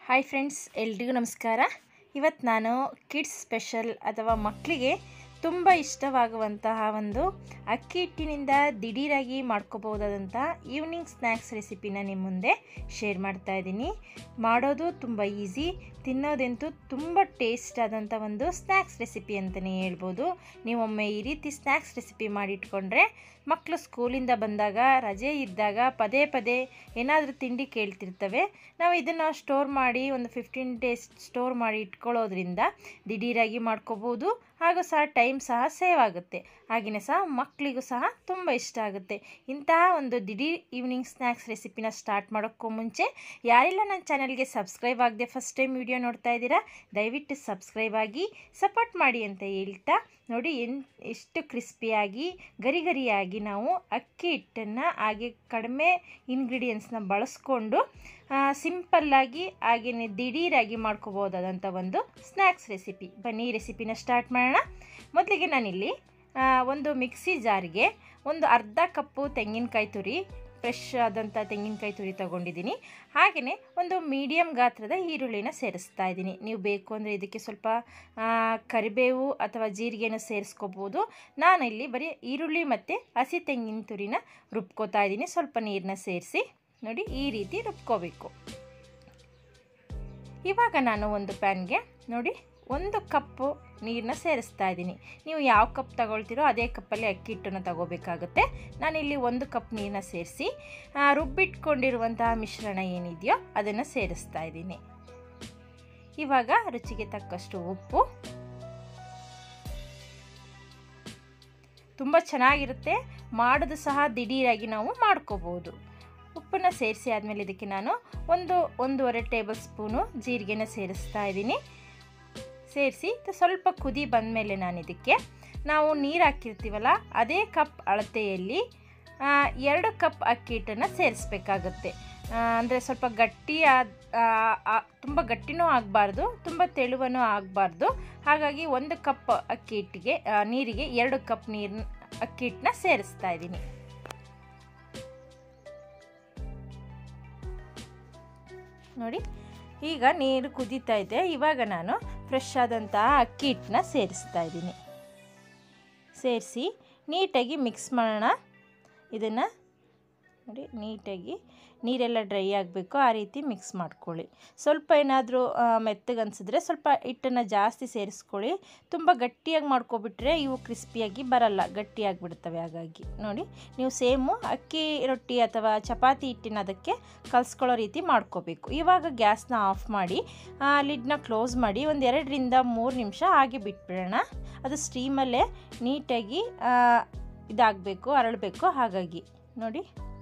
hi friends ಎಲ್ರಿಗೂ ನಮಸ್ಕಾರ ಇವತ್ತು ನಾನು ಕಿಡ್ಸ್ ಸ್ಪೆಷಲ್ ಅಥವಾ ಮಕ್ಕಳಿಗೆ ತುಂಬ ಇಷ್ಟವಾಗುವಂತಹ ಒಂದು ಅಕ್ಕಿ ಹಿಟ್ಟಿನಿಂದ ದಿಢೀರಾಗಿ ಮಾಡ್ಕೋಬಹುದಾದಂಥ ಈವ್ನಿಂಗ್ ಸ್ನ್ಯಾಕ್ಸ್ ರೆಸಿಪಿನ ನಿಮ್ಮ ಮುಂದೆ ಶೇರ್ ಮಾಡ್ತಾ ಇದ್ದೀನಿ ಮಾಡೋದು ತುಂಬ ಈಸಿ ತಿನ್ನೋದಂತೂ ತುಂಬ ಟೇಸ್ಟ್ ಆದಂಥ ಒಂದು ಸ್ನ್ಯಾಕ್ಸ್ ರೆಸಿಪಿ ಅಂತಲೇ ಹೇಳ್ಬೋದು ನೀವೊಮ್ಮೆ ಈ ರೀತಿ ಸ್ನ್ಯಾಕ್ಸ್ ರೆಸಿಪಿ ಮಾಡಿಟ್ಕೊಂಡ್ರೆ ಮಕ್ಕಳು ಸ್ಕೂಲಿಂದ ಬಂದಾಗ ರಜೆ ಇದ್ದಾಗ ಪದೇ ಪದೇ ಏನಾದರೂ ತಿಂಡಿ ಕೇಳ್ತಿರ್ತವೆ ನಾವು ಇದನ್ನು ಸ್ಟೋರ್ ಮಾಡಿ ಒಂದು ಫಿಫ್ಟೀನ್ ಡೇಸ್ ಸ್ಟೋರ್ ಮಾಡಿ ಇಟ್ಕೊಳ್ಳೋದ್ರಿಂದ ದಿಢೀರಾಗಿ ಮಾಡ್ಕೋಬೋದು ಹಾಗೂ ಸಹ ಟೈಮ್ ಸಹ ಸೇವ್ ಆಗುತ್ತೆ ಹಾಗೆಯೇ ಸಹ ಮಕ್ಕಳಿಗೂ ಸಹ ತುಂಬ ಇಷ್ಟ ಆಗುತ್ತೆ ಇಂತಹ ಒಂದು ದಿಢೀರ್ ಈವ್ನಿಂಗ್ ಸ್ನ್ಯಾಕ್ಸ್ ರೆಸಿಪಿನ ಸ್ಟಾರ್ಟ್ ಮಾಡೋಕ್ಕೂ ಮುಂಚೆ ಯಾರೆಲ್ಲ ನನ್ನ ಚಾನಲ್ಗೆ ಸಬ್ಸ್ಕ್ರೈಬ್ ಆಗದೆ ಫಸ್ಟ್ ಟೈಮ್ ವಿಡಿಯೋ ನೋಡ್ತಾ ಇದ್ದೀರಾ ದಯವಿಟ್ಟು ಸಬ್ಸ್ಕ್ರೈಬ್ ಆಗಿ ಸಪೋರ್ಟ್ ಮಾಡಿ ಅಂತ ಹೇಳ್ತಾ ನೋಡಿ ಎನ್ ಎಷ್ಟು ಕ್ರಿಸ್ಪಿಯಾಗಿ ಗರಿ ಗರಿಯಾಗಿ ನಾವು ಅಕ್ಕಿ ಹಿಟ್ಟನ್ನು ಹಾಗೆ ಕಡಿಮೆ ಇಂಗ್ರೀಡಿಯೆಂಟ್ಸ್ನ ಬಳಸ್ಕೊಂಡು ಸಿಂಪಲ್ಲಾಗಿ ಹಾಗೆಯೇ ದಿಢೀರಾಗಿ ಮಾಡ್ಕೋಬೋದಾದಂಥ ಒಂದು ಸ್ನ್ಯಾಕ್ಸ್ ರೆಸಿಪಿ ಬನ್ನಿ ಈ ರೆಸಿಪಿನ ಸ್ಟಾರ್ಟ್ ಮಾಡೋಣ ಮೊದಲಿಗೆ ನಾನಿಲ್ಲಿ ಒಂದು ಮಿಕ್ಸಿ ಜಾರಿಗೆ ಒಂದು ಅರ್ಧ ಕಪ್ಪು ತೆಂಗಿನಕಾಯಿ ತುರಿ ಫ್ರೆಶ್ ಆದಂಥ ತೆಂಗಿನಕಾಯಿ ತುರಿ ತೊಗೊಂಡಿದ್ದೀನಿ ಹಾಗೆಯೇ ಒಂದು ಮೀಡಿಯಮ್ ಗಾತ್ರದ ಈರುಳ್ಳಿನ ಸೇರಿಸ್ತಾ ಇದ್ದೀನಿ ನೀವು ಬೇಕು ಅಂದರೆ ಇದಕ್ಕೆ ಸ್ವಲ್ಪ ಕರಿಬೇವು ಅಥವಾ ಜೀರಿಗೆನ ಸೇರಿಸ್ಕೋಬೋದು ನಾನು ಇಲ್ಲಿ ಬರೀ ಈರುಳ್ಳಿ ಮತ್ತು ಹಸಿ ತೆಂಗಿನ ತುರಿನ ರುಬ್ಕೋತಾ ಇದ್ದೀನಿ ಸ್ವಲ್ಪ ನೀರನ್ನ ಸೇರಿಸಿ ನೋಡಿ ಈ ರೀತಿ ರುಬ್ಕೋಬೇಕು ಇವಾಗ ನಾನು ಒಂದು ಪ್ಯಾನ್ಗೆ ನೋಡಿ ಒಂದು ಕಪ್ಪು ನೀರನ್ನ ಸೇರಿಸ್ತಾ ಇದ್ದೀನಿ ನೀವು ಯಾವ ಕಪ್ ತಗೊಳ್ತೀರೋ ಅದೇ ಕಪ್ಪಲ್ಲಿ ಅಕ್ಕಿ ಹಿಟ್ಟನ್ನು ತಗೋಬೇಕಾಗುತ್ತೆ ನಾನಿಲ್ಲಿ ಒಂದು ಕಪ್ ನೀರನ್ನ ಸೇರಿಸಿ ರುಬ್ಬಿಟ್ಕೊಂಡಿರುವಂತಹ ಮಿಶ್ರಣ ಏನಿದೆಯೋ ಅದನ್ನು ಸೇರಿಸ್ತಾ ಇದ್ದೀನಿ ಇವಾಗ ರುಚಿಗೆ ತಕ್ಕಷ್ಟು ಉಪ್ಪು ತುಂಬ ಚೆನ್ನಾಗಿರುತ್ತೆ ಮಾಡೋದು ಸಹ ದಿಢೀರಾಗಿ ನಾವು ಮಾಡ್ಕೋಬೋದು ಉಪ್ಪನ್ನು ಸೇರಿಸಿ ಆದಮೇಲೆ ಇದಕ್ಕೆ ನಾನು ಒಂದು ಒಂದೂವರೆ ಟೇಬಲ್ ಸ್ಪೂನು ಜೀರಿಗೆನ ಸೇರಿಸ್ತಾ ಇದ್ದೀನಿ ಸೇರಿಸಿ ಸ್ವಲ್ಪ ಕುದಿ ಬಂದಮೇಲೆ ನಾನು ಇದಕ್ಕೆ ನಾವು ನೀರು ಹಾಕಿರ್ತೀವಲ್ಲ ಅದೇ ಕಪ್ ಅಳತೆಯಲ್ಲಿ ಎರಡು ಕಪ್ ಅಕ್ಕಿ ಹಿಟ್ಟನ್ನು ಸೇರಿಸ್ಬೇಕಾಗತ್ತೆ ಅಂದರೆ ಸ್ವಲ್ಪ ಗಟ್ಟಿ ತುಂಬ ಗಟ್ಟಿನೂ ಆಗಬಾರ್ದು ತುಂಬ ತೆಳುವನೂ ಆಗಬಾರ್ದು ಹಾಗಾಗಿ ಒಂದು ಕಪ್ ಅಕ್ಕಿ ಹಿಟ್ಟಿಗೆ ನೀರಿಗೆ ಎರಡು ಕಪ್ ನೀರು ಅಕ್ಕಿ ಹಿಟ್ಟನ್ನ ಸೇರಿಸ್ತಾ ಇದ್ದೀನಿ ನೋಡಿ ಈಗ ನೀರು ಕುದೀತಾ ಇದೆ ಇವಾಗ ನಾನು ಫ್ರೆಶ್ ಆದಂತಹ ಅಕ್ಕಿ ಹಿಟ್ಟನ್ನ ಸೇರಿಸ್ತಾ ಇದ್ದೀನಿ ಸೇರಿಸಿ ನೀಟಾಗಿ ಮಿಕ್ಸ್ ಮಾಡೋಣ ಇದನ್ನು ನೋಡಿ ನೀಟಾಗಿ ನೀರೆಲ್ಲ ಡ್ರೈ ಆಗಬೇಕು ಆ ರೀತಿ ಮಿಕ್ಸ್ ಮಾಡ್ಕೊಳ್ಳಿ ಸ್ವಲ್ಪ ಏನಾದರೂ ಮೆತ್ತಗೆ ಅನಿಸಿದ್ರೆ ಸ್ವಲ್ಪ ಹಿಟ್ಟನ್ನು ಜಾಸ್ತಿ ಸೇರಿಸ್ಕೊಳ್ಳಿ ತುಂಬ ಗಟ್ಟಿಯಾಗಿ ಮಾಡ್ಕೊಬಿಟ್ರೆ ಇವು ಕ್ರಿಸ್ಪಿಯಾಗಿ ಬರಲ್ಲ ಗಟ್ಟಿಯಾಗಿಬಿಡ್ತವೆ ಹಾಗಾಗಿ ನೋಡಿ ನೀವು ಸೇಮು ಅಕ್ಕಿ ರೊಟ್ಟಿ ಅಥವಾ ಚಪಾತಿ ಹಿಟ್ಟಿನ ಅದಕ್ಕೆ ಕಲಿಸ್ಕೊಳ್ಳೋ ರೀತಿ ಮಾಡ್ಕೋಬೇಕು ಇವಾಗ ಗ್ಯಾಸ್ನ ಆಫ್ ಮಾಡಿ ಲಿಡ್ನ ಕ್ಲೋಸ್ ಮಾಡಿ ಒಂದು ಎರಡರಿಂದ ಮೂರು ನಿಮಿಷ ಹಾಗೆ ಬಿಟ್ಬಿಡೋಣ ಅದು ಸ್ಟೀಮಲ್ಲೇ ನೀಟಾಗಿ ಇದಾಗಬೇಕು ಅರಳಬೇಕು ಹಾಗಾಗಿ ನೋಡಿ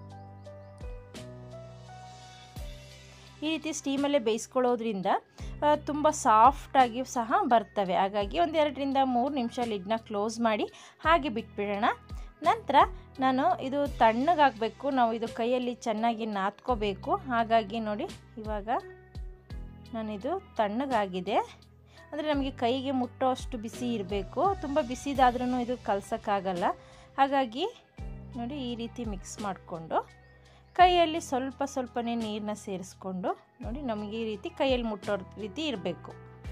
ಈ ರೀತಿ ಸ್ಟೀಮಲ್ಲೇ ಬೇಯಿಸ್ಕೊಳ್ಳೋದ್ರಿಂದ ತುಂಬ ಸಾಫ್ಟಾಗಿ ಸಹ ಬರ್ತವೆ ಹಾಗಾಗಿ ಒಂದು ಎರಡರಿಂದ ಮೂರು ನಿಮಿಷ ಲಿಡ್ನ ಕ್ಲೋಸ್ ಮಾಡಿ ಹಾಗೆ ಬಿಟ್ಬಿಡೋಣ ನಂತರ ನಾನು ಇದು ತಣ್ಣಗಾಗಬೇಕು ನಾವು ಇದು ಕೈಯಲ್ಲಿ ಚೆನ್ನಾಗಿ ನಾದ್ಕೋಬೇಕು ಹಾಗಾಗಿ ನೋಡಿ ಇವಾಗ ನಾನಿದು ತಣ್ಣಗಾಗಿದೆ ಅಂದರೆ ನಮಗೆ ಕೈಗೆ ಮುಟ್ಟೋ ಅಷ್ಟು ಬಿಸಿ ಇರಬೇಕು ತುಂಬ ಬಿಸಿದಾದ್ರೂ ಇದು ಕಲ್ಸೋಕ್ಕಾಗಲ್ಲ ಹಾಗಾಗಿ ನೋಡಿ ಈ ರೀತಿ ಮಿಕ್ಸ್ ಮಾಡಿಕೊಂಡು ಕೈಯಲ್ಲಿ ಸ್ವಲ್ಪ ಸ್ವಲ್ಪನೇ ನೀರನ್ನ ಸೇರಿಸ್ಕೊಂಡು ನೋಡಿ ನಮಗೆ ಈ ರೀತಿ ಕೈಯಲ್ಲಿ ಮುಟ್ಟೋ ರೀತಿ ಇರಬೇಕು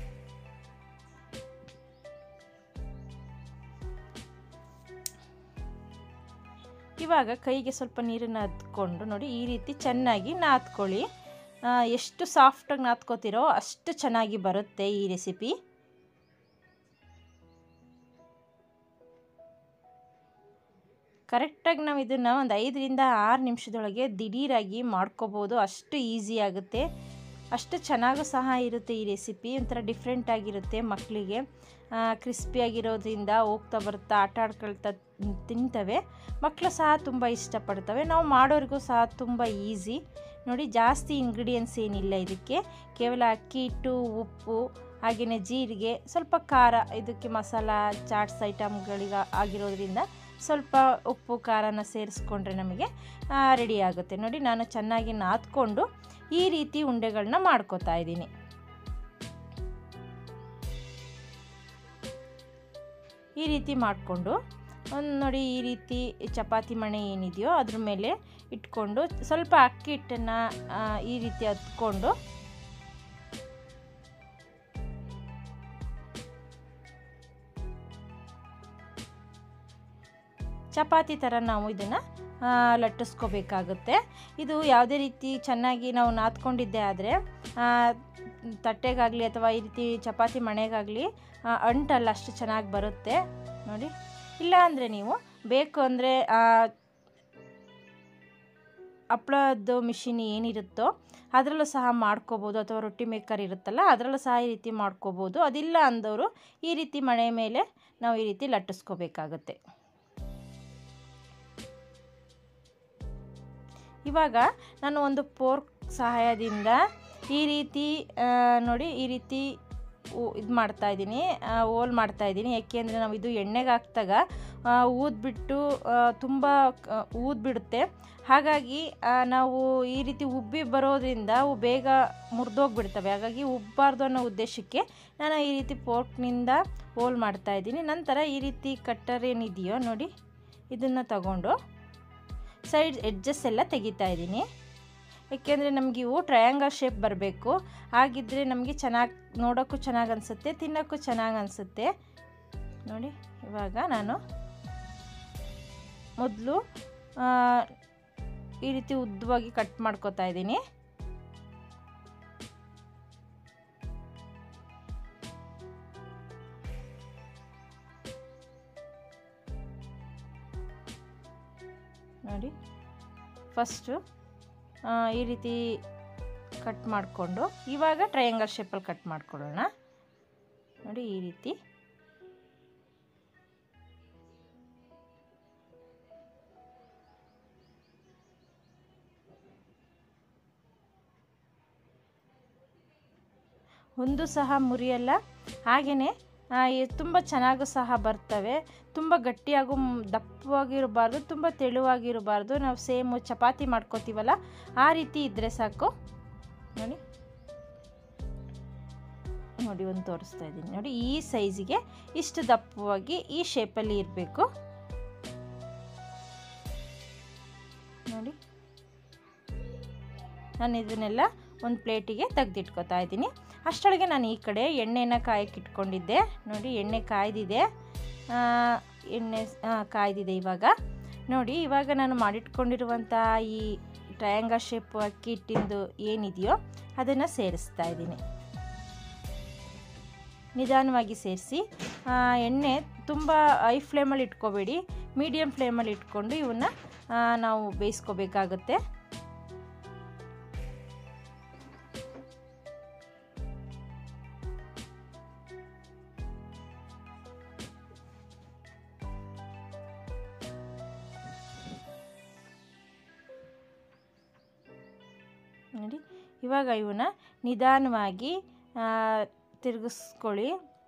ಇವಾಗ ಕೈಗೆ ಸ್ವಲ್ಪ ನೀರನ್ನು ಹತ್ಕೊಂಡು ನೋಡಿ ಈ ರೀತಿ ಚೆನ್ನಾಗಿ ನಾದ್ಕೊಳ್ಳಿ ಎಷ್ಟು ಸಾಫ್ಟಾಗಿ ನಾದ್ಕೋತಿರೋ ಅಷ್ಟು ಚೆನ್ನಾಗಿ ಬರುತ್ತೆ ಈ ರೆಸಿಪಿ ಕರೆಕ್ಟಾಗಿ ನಾವು ಇದನ್ನು ಒಂದು ಐದರಿಂದ ಆರು ನಿಮಿಷದೊಳಗೆ ದಿಢೀರಾಗಿ ಮಾಡ್ಕೋಬೋದು ಅಷ್ಟು ಈಸಿ ಆಗುತ್ತೆ ಅಷ್ಟು ಚೆನ್ನಾಗೂ ಸಹ ಇರುತ್ತೆ ಈ ರೆಸಿಪಿ ಒಂಥರ ಡಿಫ್ರೆಂಟಾಗಿರುತ್ತೆ ಮಕ್ಕಳಿಗೆ ಕ್ರಿಸ್ಪಿಯಾಗಿರೋದ್ರಿಂದ ಹೋಗ್ತಾ ಬರ್ತಾ ಆಟ ಆಡ್ಕೊಳ್ತಾ ತಿಂತವೆ ಮಕ್ಕಳು ಸಹ ತುಂಬ ಇಷ್ಟಪಡ್ತವೆ ನಾವು ಮಾಡೋರಿಗೂ ಸಹ ತುಂಬ ಈಸಿ ನೋಡಿ ಜಾಸ್ತಿ ಇಂಗ್ರೀಡಿಯೆಂಟ್ಸ್ ಏನಿಲ್ಲ ಇದಕ್ಕೆ ಕೇವಲ ಅಕ್ಕಿ ಹಿಟ್ಟು ಉಪ್ಪು ಹಾಗೆಯೇ ಜೀರಿಗೆ ಸ್ವಲ್ಪ ಖಾರ ಇದಕ್ಕೆ ಮಸಾಲ ಚಾಟ್ಸ್ ಐಟಮ್ಗಳಿಗೆ ಆಗಿರೋದ್ರಿಂದ ಸ್ವಲ್ಪ ಉಪ್ಪು ಖಾರನ ಸೇರಿಸ್ಕೊಂಡ್ರೆ ನಮಗೆ ರೆಡಿ ಆಗುತ್ತೆ ನೋಡಿ ನಾನು ಚೆನ್ನಾಗಿ ನಾದ್ಕೊಂಡು ಈ ರೀತಿ ಉಂಡೆಗಳನ್ನ ಮಾಡ್ಕೋತಾ ಇದ್ದೀನಿ ಈ ರೀತಿ ಮಾಡಿಕೊಂಡು ಒಂದು ನೋಡಿ ಈ ರೀತಿ ಚಪಾತಿ ಮಣೆ ಏನಿದೆಯೋ ಅದ್ರ ಮೇಲೆ ಇಟ್ಕೊಂಡು ಸ್ವಲ್ಪ ಅಕ್ಕಿ ಹಿಟ್ಟನ್ನು ಈ ರೀತಿ ಹತ್ಕೊಂಡು ಚಪಾತಿ ಥರ ನಾವು ಇದನ್ನು ಲಟ್ಟಿಸ್ಕೋಬೇಕಾಗುತ್ತೆ ಇದು ಯಾವುದೇ ರೀತಿ ಚೆನ್ನಾಗಿ ನಾವು ನಾದ್ಕೊಂಡಿದ್ದೆ ಆದರೆ ತಟ್ಟೆಗಾಗಲಿ ಅಥವಾ ಈ ರೀತಿ ಚಪಾತಿ ಮಣೆಗಾಗಲಿ ಅಂಟಲ್ಲ ಅಷ್ಟು ಚೆನ್ನಾಗಿ ಬರುತ್ತೆ ನೋಡಿ ಇಲ್ಲ ಅಂದರೆ ನೀವು ಬೇಕು ಅಂದರೆ ಹಪ್ಳದ್ದು ಮಿಷಿನ್ ಏನಿರುತ್ತೋ ಅದರಲ್ಲೂ ಸಹ ಮಾಡ್ಕೋಬೋದು ಅಥವಾ ರೊಟ್ಟಿ ಮೇಕರ್ ಇರುತ್ತಲ್ಲ ಅದರಲ್ಲೂ ಸಹ ಈ ರೀತಿ ಮಾಡ್ಕೋಬೋದು ಅದಿಲ್ಲ ಅಂದವರು ಈ ರೀತಿ ಮಣೆ ಮೇಲೆ ನಾವು ಈ ರೀತಿ ಲಟ್ಟಿಸ್ಕೋಬೇಕಾಗುತ್ತೆ ಇವಾಗ ನಾನು ಒಂದು ಪೋರ್ಕ್ ಸಹಾಯದಿಂದ ಈ ರೀತಿ ನೋಡಿ ಈ ರೀತಿ ಇದು ಮಾಡ್ತಾ ಇದ್ದೀನಿ ಓಲ್ ಮಾಡ್ತಾ ಇದ್ದೀನಿ ಏಕೆಂದರೆ ನಾವು ಇದು ಎಣ್ಣೆಗೆ ಹಾಕ್ದಾಗ ಊದ್ಬಿಟ್ಟು ತುಂಬ ಊದ್ಬಿಡುತ್ತೆ ಹಾಗಾಗಿ ನಾವು ಈ ರೀತಿ ಉಬ್ಬಿ ಬರೋದ್ರಿಂದ ಅವು ಬೇಗ ಮುರಿದೋಗ್ಬಿಡ್ತವೆ ಹಾಗಾಗಿ ಉಬ್ಬಾರ್ದು ಅನ್ನೋ ಉದ್ದೇಶಕ್ಕೆ ನಾನು ಈ ರೀತಿ ಪೋರ್ಕ್ನಿಂದ ಓಲ್ ಮಾಡ್ತಾ ಇದ್ದೀನಿ ನಂತರ ಈ ರೀತಿ ಕಟ್ಟರ್ ಏನಿದೆಯೋ ನೋಡಿ ಇದನ್ನು ತಗೊಂಡು ಸೈಡ್ ಎಡ್ಜಸ್ ಎಲ್ಲ ತೆಗಿತಾ ಇದ್ದೀನಿ ಏಕೆಂದರೆ ನಮಗೆ ಇವು ಟ್ರಯಾಂಗಲ್ ಶೇಪ್ ಬರಬೇಕು ಹಾಗಿದ್ದರೆ ನಮಗೆ ಚೆನ್ನಾಗಿ ನೋಡೋಕ್ಕೂ ಚೆನ್ನಾಗಿ ಅನಿಸುತ್ತೆ ತಿನ್ನೋಕ್ಕೂ ಚೆನ್ನಾಗಿ ಅನಿಸುತ್ತೆ ನೋಡಿ ಇವಾಗ ನಾನು ಮೊದಲು ಈ ರೀತಿ ಉದ್ದವಾಗಿ ಕಟ್ ಮಾಡ್ಕೋತಾ ಇದ್ದೀನಿ ನೋಡಿ ಫಸ್ಟು ಈ ರೀತಿ ಕಟ್ ಮಾಡಿಕೊಂಡು ಇವಾಗ ಟ್ರಯಾಂಗಲ್ ಶೇಪಲ್ಲಿ ಕಟ್ ಮಾಡ್ಕೊಳ್ಳೋಣ ನೋಡಿ ಈ ರೀತಿ ಒಂದು ಸಹ ಮುರಿಯಲ್ಲ ಹಾಗೆಯೇ ತುಂಬ ಚೆನ್ನಾಗೂ ಸಹ ಬರ್ತವೆ ತುಂಬ ಗಟ್ಟಿಯಾಗೂ ದಪ್ಪವಾಗಿರಬಾರ್ದು ತುಂಬ ತೆಳುವಾಗಿರಬಾರ್ದು ನಾವು ಸೇಮು ಚಪಾತಿ ಮಾಡ್ಕೋತೀವಲ್ಲ ಆ ರೀತಿ ಇದ್ದರೆ ಸಾಕು ನೋಡಿ ನೋಡಿ ಒಂದು ತೋರಿಸ್ತಾ ಇದ್ದೀನಿ ನೋಡಿ ಈ ಸೈಜಿಗೆ ಇಷ್ಟು ದಪ್ಪವಾಗಿ ಈ ಶೇಪಲ್ಲಿ ಇರಬೇಕು ನೋಡಿ ನಾನು ಇದನ್ನೆಲ್ಲ ಒಂದು ಪ್ಲೇಟಿಗೆ ತೆಗೆದಿಟ್ಕೊತಾ ಇದ್ದೀನಿ ಅಷ್ಟರೊಳಗೆ ನಾನು ಈ ಕಡೆ ಎಣ್ಣೆನ ಕಾಯಕ್ಕೆ ಇಟ್ಕೊಂಡಿದ್ದೆ ನೋಡಿ ಎಣ್ಣೆ ಕಾಯ್ದಿದೆ ಎಣ್ಣೆ ಕಾಯ್ದಿದೆ ಇವಾಗ ನೋಡಿ ಇವಾಗ ನಾನು ಮಾಡಿಟ್ಕೊಂಡಿರುವಂಥ ಈ ಟ್ರಯಾಂಗಲ್ ಶೇಪ್ ಅಕ್ಕಿ ಹಿಟ್ಟಿಂದು ಏನಿದೆಯೋ ಅದನ್ನು ಸೇರಿಸ್ತಾ ಇದ್ದೀನಿ ನಿಧಾನವಾಗಿ ಸೇರಿಸಿ ಎಣ್ಣೆ ತುಂಬ ಐ ಫ್ಲೇಮಲ್ಲಿ ಇಟ್ಕೋಬೇಡಿ ಮೀಡಿಯಮ್ ಫ್ಲೇಮಲ್ಲಿ ಇಟ್ಕೊಂಡು ಇವನ್ನ ನಾವು ಬೇಯಿಸ್ಕೋಬೇಕಾಗುತ್ತೆ ನೋಡಿ ಇವಾಗ ಇವನ್ನ ನಿಧಾನವಾಗಿ ತಿರುಗಿಸ್ಕೊಳ್ಳಿ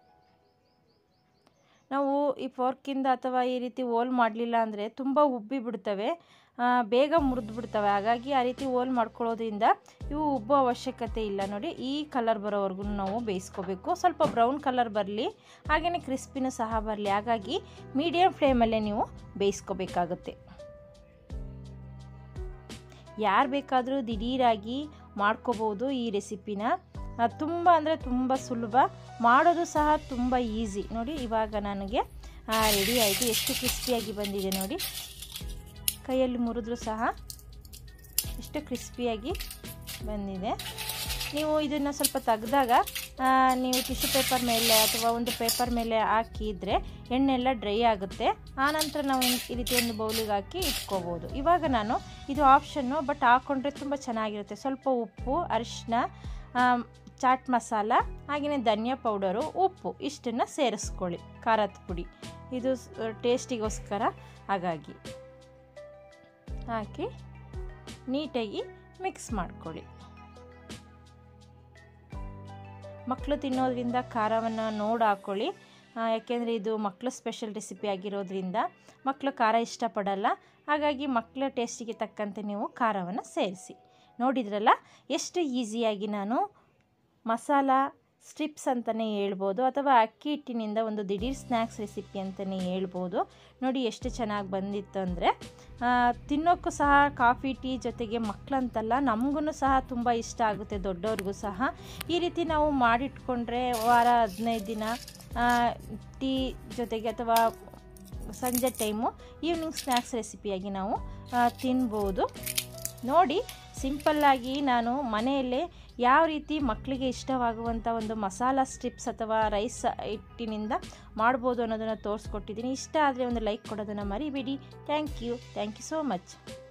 ನಾವು ಈ ಫೋರ್ಕಿಂದ ಅಥವಾ ಈ ರೀತಿ ಓಲ್ ಮಾಡಲಿಲ್ಲ ಅಂದರೆ ತುಂಬ ಉಬ್ಬಿ ಬಿಡ್ತವೆ ಬೇಗ ಮುರಿದು ಬಿಡ್ತವೆ ಹಾಗಾಗಿ ಆ ರೀತಿ ಓಲ್ ಮಾಡ್ಕೊಳ್ಳೋದ್ರಿಂದ ಇವು ಉಬ್ಬೋ ಅವಶ್ಯಕತೆ ಇಲ್ಲ ನೋಡಿ ಈ ಕಲರ್ ಬರೋವರೆಗೂ ನಾವು ಬೇಯಿಸ್ಕೋಬೇಕು ಸ್ವಲ್ಪ ಬ್ರೌನ್ ಕಲರ್ ಬರಲಿ ಹಾಗೆಯೇ ಕ್ರಿಸ್ಪಿನೂ ಸಹ ಬರಲಿ ಹಾಗಾಗಿ ಮೀಡಿಯಮ್ ಫ್ಲೇಮಲ್ಲೇ ನೀವು ಬೇಯಿಸ್ಕೋಬೇಕಾಗುತ್ತೆ ಯಾರು ಬೇಕಾದರೂ ದಿಢೀರಾಗಿ ಮಾಡ್ಕೋಬೋದು ಈ ರೆಸಿಪಿನ ತುಂಬ ಅಂದರೆ ತುಂಬ ಸುಲಭ ಮಾಡೋದು ಸಹ ತುಂಬ ಈಸಿ ನೋಡಿ ಇವಾಗ ನನಗೆ ರೆಡಿ ಆಯಿತು ಎಷ್ಟು ಕ್ರಿಸ್ಪಿಯಾಗಿ ಬಂದಿದೆ ನೋಡಿ ಕೈಯಲ್ಲಿ ಮುರಿದ್ರೂ ಸಹ ಎಷ್ಟು ಕ್ರಿಸ್ಪಿಯಾಗಿ ಬಂದಿದೆ ನೀವು ಇದನ್ನು ಸ್ವಲ್ಪ ತೆಗ್ದಾಗ ನೀವು ಟಿಶ್ಯೂ ಪೇಪರ್ ಮೇಲೆ ಅಥವಾ ಒಂದು ಪೇಪರ್ ಮೇಲೆ ಹಾಕಿದರೆ ಎಣ್ಣೆಲ್ಲ ಡ್ರೈ ಆಗುತ್ತೆ ಆನಂತರ ನಾವು ಈ ರೀತಿ ಒಂದು ಬೌಲಿಗೆ ಹಾಕಿ ಇಟ್ಕೋಬೋದು ಇವಾಗ ನಾನು ಇದು ಆಪ್ಷನ್ನು ಬಟ್ ಹಾಕ್ಕೊಂಡ್ರೆ ತುಂಬ ಚೆನ್ನಾಗಿರುತ್ತೆ ಸ್ವಲ್ಪ ಉಪ್ಪು ಅರಿಶಿನ ಚಾಟ್ ಮಸಾಲ ಹಾಗೆಯೇ ಧನಿಯಾ ಪೌಡರು ಉಪ್ಪು ಇಷ್ಟನ್ನು ಸೇರಿಸ್ಕೊಳ್ಳಿ ಖಾರದ ಪುಡಿ ಇದು ಟೇಸ್ಟಿಗೋಸ್ಕರ ಹಾಗಾಗಿ ಹಾಕಿ ನೀಟಾಗಿ ಮಿಕ್ಸ್ ಮಾಡ್ಕೊಳ್ಳಿ ಮಕ್ಕಳು ತಿನ್ನೋದ್ರಿಂದ ಖಾರವನ್ನು ನೋಡಿ ಹಾಕ್ಕೊಳ್ಳಿ ಯಾಕೆಂದರೆ ಇದು ಮಕ್ಕಳು ಸ್ಪೆಷಲ್ ರೆಸಿಪಿ ಆಗಿರೋದ್ರಿಂದ ಮಕ್ಕಳು ಖಾರ ಇಷ್ಟಪಡಲ್ಲ ಹಾಗಾಗಿ ಮಕ್ಕಳ ಟೇಸ್ಟಿಗೆ ತಕ್ಕಂತೆ ನೀವು ಖಾರವನ್ನು ಸೇರಿಸಿ ನೋಡಿದ್ರಲ್ಲ ಎಷ್ಟು ಈಸಿಯಾಗಿ ನಾನು ಮಸಾಲ ಸ್ಟ್ರಿಪ್ಸ್ ಅಂತಲೇ ಹೇಳ್ಬೋದು ಅಥವಾ ಅಕ್ಕಿ ಹಿಟ್ಟಿನಿಂದ ಒಂದು ದಿಢೀರ್ ಸ್ನ್ಯಾಕ್ಸ್ ರೆಸಿಪಿ ಅಂತಲೇ ಹೇಳ್ಬೋದು ನೋಡಿ ಎಷ್ಟು ಚೆನ್ನಾಗಿ ಬಂದಿತ್ತು ಅಂದರೆ ತಿನ್ನೋಕ್ಕೂ ಸಹ ಕಾಫಿ ಟೀ ಜೊತೆಗೆ ಮಕ್ಕಳಂತಲ್ಲ ನಮಗೂ ಸಹ ತುಂಬ ಇಷ್ಟ ಆಗುತ್ತೆ ದೊಡ್ಡವ್ರಿಗೂ ಸಹ ಈ ರೀತಿ ನಾವು ಮಾಡಿಟ್ಕೊಂಡ್ರೆ ವಾರ ಹದಿನೈದು ದಿನ ಟೀ ಜೊತೆಗೆ ಅಥವಾ ಸಂಜೆ ಟೈಮು ಈವ್ನಿಂಗ್ ಸ್ನ್ಯಾಕ್ಸ್ ರೆಸಿಪಿಯಾಗಿ ನಾವು ಆ, ತಿನ್ಬೋದು ನೋಡಿ ಸಿಂಪಲ್ಲಾಗಿ ನಾನು ಮನೆಯಲ್ಲೇ ಯಾವ ರೀತಿ ಮಕ್ಕಳಿಗೆ ಇಷ್ಟವಾಗುವಂಥ ಒಂದು ಮಸಾಲ ಸ್ಟ್ರಿಪ್ಸ್ ಅಥವಾ ರೈಸ್ ಹಿಟ್ಟಿನಿಂದ ಮಾಡ್ಬೋದು ಅನ್ನೋದನ್ನು ತೋರಿಸ್ಕೊಟ್ಟಿದ್ದೀನಿ ಇಷ್ಟ ಆದರೆ ಒಂದು ಲೈಕ್ ಕೊಡೋದನ್ನು ಮರಿಬೇಡಿ thank you thank you so much